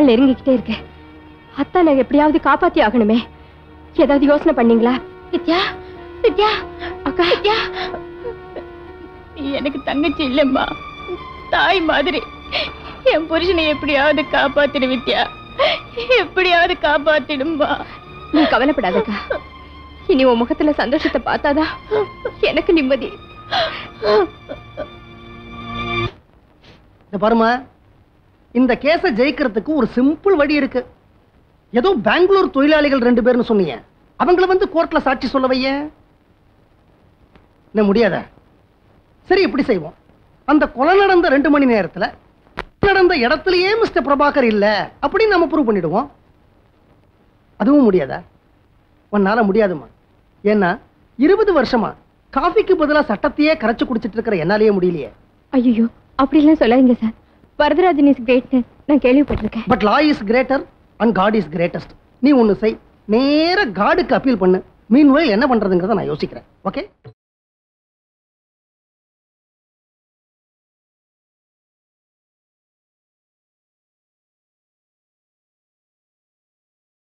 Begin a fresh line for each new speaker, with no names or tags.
நாள் நெருங்கிக்கிட்டே இருக்கு அத்தானை எப்படியாவது காப்பாத்தி ஆகணுமே ஏதாவது யோசனை பண்ணீங்களா வித்யா வித்யா அக்கா வித்யா
நீ எனக்கு தங்கச்சி இல்லம்மா தாய் மாதிரி என் புருஷனை எப்படியாவது காப்பாத்திடு வித்யா எப்படியாவது காப்பாத்திடும்பா
நீ கவலைப்படாதக்கா இனி உன் முகத்துல சந்தோஷத்தை பார்த்தாதான் எனக்கு நிம்மதி
இந்த பாருமா இந்த கேஸை ஜெயிக்கிறதுக்கு ஒரு சிம்பிள் வழி இருக்கு ஏதோ பெங்களூர் தொழிலாளிகள் ரெண்டு பேர்னு சொன்னீங்க அவங்கள வந்து கோர்ட்ல சாட்சி சொல்ல வைய என்ன முடியாத சரி இப்படி செய்வோம் அந்த கொலை நடந்த ரெண்டு மணி நேரத்துல நடந்த இடத்துலயே மிஸ்டர் பிரபாகர் இல்ல அப்படின்னு நம்ம ப்ரூவ் பண்ணிடுவோம் அதுவும் முடியாதா உன்னால முடியாதுமா ஏன்னா இருபது வருஷமா காஃபிக்கு பதிலா சட்டத்தையே கரைச்சு குடிச்சிட்டு இருக்கிற என்னாலேயே முடியலையே
ஐயோ அப்படிலாம் சொல்லாதீங்க சார் வரதராஜன் இஸ் கிரேட்னு நான் கேள்விப்பட்டிருக்கேன்
but law is greater and God is greatest நீ ஒன்னு செய் நேர காடுக்கு அப்பீல் பண்ணு மீன் என்ன பண்றதுங்கிறத நான் யோசிக்கிறேன் ஓகே